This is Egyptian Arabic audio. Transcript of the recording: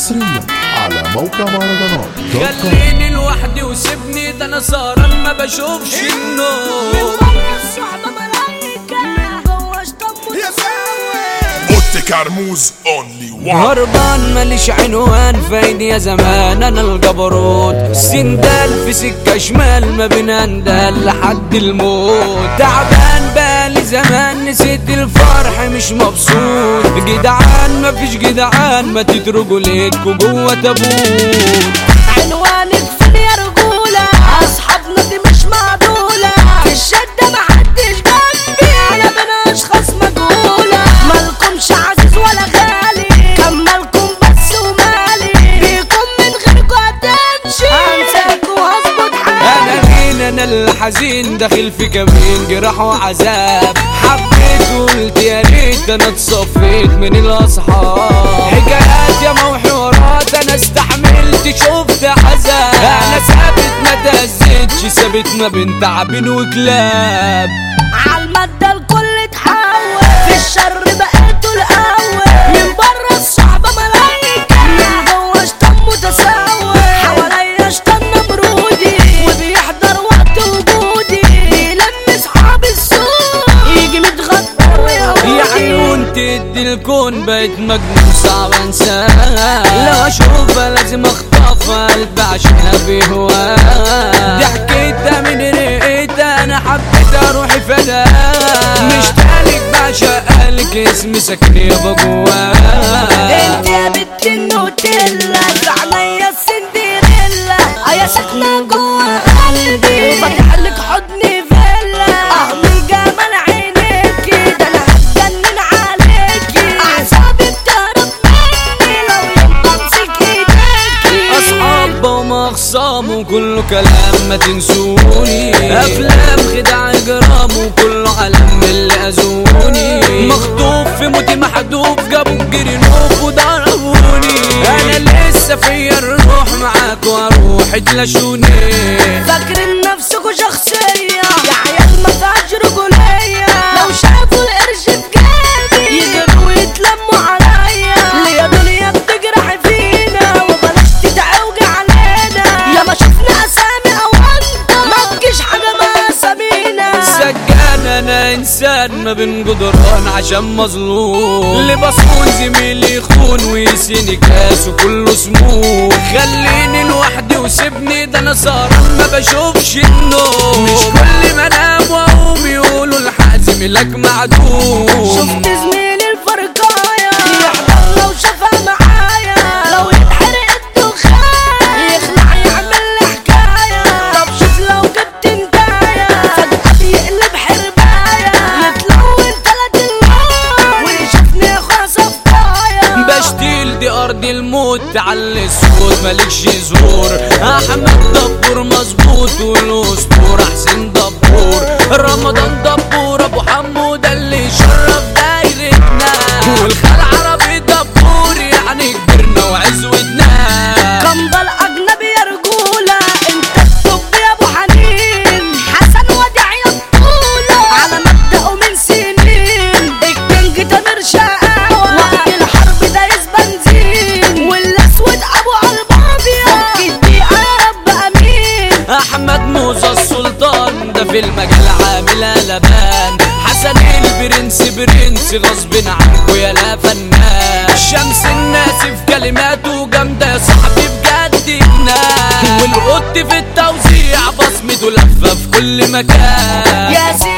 حصريا على موقع مهرجانات دوت كوم. خليني لوحدي وسيبني ده انا سهران ما بشوفش النوم الصحبة ملايكة جوا شطب اوتي كرموز اونلي وان هربان ماليش عنوان فايد يا زمان انا الجبروت سندال في سكة شمال ما بين اندال لحد الموت تعبان بالي زمان نسيت الفرح مش مبسوط جدعان مفيش جدعان ما تتركوا ليكوا جوه تابوت عنوانك فين يا رجولة أصحابنا دي مش معدولة في الشدة محدش جنبي أنا بين أشخاص مجهولة مالكمش عزيز ولا غالي كمالكم بس ومالي بيكم من غيركوا هتمشي هنساكوا وهظبط حالي انا مين انا الحزين داخل في كمين جراح وعذاب حبيت وقلت يا ريت انا اتصفيت من الاصحاب حكايات يا وحوارات انا استحملت شفت عذاب انا ثابت ما تهزتش ثابت ما بين تعبين وكلاب عالمادة الكل اتحول في الشر بقيتوا الأول من بره الصحبة ملايكة من جوه شطان متسول حواليا شطان نمرودي وبيحضر وقت وجودي بيلم صحاب السوق يجي متغدر ويهودي يا عيون تدي الكون بقيت مجنون صعب انساها لو اشوفها لازم اخطفها قلبي عشانها بهواها دي حكيتها من رقيتها انا حبيتها روحي فداها مش تالك بعشق لك اسمي ساكن يابا جواها انت يا بنت النوتيلا في عينيا السندريلا اه يا ساكنة جوا قلبي وفاتح لك حضني فيلا اه من جمال عينيكي ده انا هتجنن عليكي اعصابي بتهرب مني لو يوم بمسك ايديكي اصحاب ومخصام وكله كلام ما تنسوني افلام خداع اجرام وكله علم من اللي اذوني مخطوف في موتي محدوف جابوا جرينوف وضربوني انا لسه فيا الروح معاك واروح تلاشوني فاكرين نفسكوا شخصية يا عيال ما فيهاش رجولية لو شافوا القرش في جيبي يجروا ويتلموا عليا ليه يا دنيا بتجرح فينا وبلاش تتعوجي علينا يا ما شفنا اسامي او انت ما تجيش حاجة ما اسامينا سجان انا انسان ما بين جدران عشان مظلوم اللي بصون زميلي يخون ويسيني كاس وكله سموم خليني لوحدي وسيبني ده انا سهران ما بشوفش النوم مش كل ما انام واقوم يقولوا الحازم لك معدوم شفت زميلي الفرقاية يحضر لو شافها معايا لو يتحرق الدخان يخلع يعمل لي حكاية طب شوف لو جبت انتايا فجأة بيقلب حرباية يتلون تلات النار ويشوفني اخويا صفايا بشتيل دي ارض الموت تعلي الصوت مالكش زور احمد دبور مظبوط والاسطور حسين دبور رمضان دبور ابو حمو ده اللي شرف دايرتنا والخال عربي دبور يعني كبرنا وعزوتنا كمبل اجنبي يا رجولة انت الطب يا ابو حنين حسن وديع يا بطولة على مبدأه من سنين الكينج تامر شقاوة وقت الحرب دايس بنزين والاسود ابو قلب ابيض فك الدقيقة يا رب امين احمد موسى السلطان ده في المجال عامل قلبان حسن البرنس برنس غصب عنكو يا لا فنان شمس الناس في كلماته جامدة يا صاحبي بجد جنان والقط في التوزيع بصمته لفة في كل مكان ياسين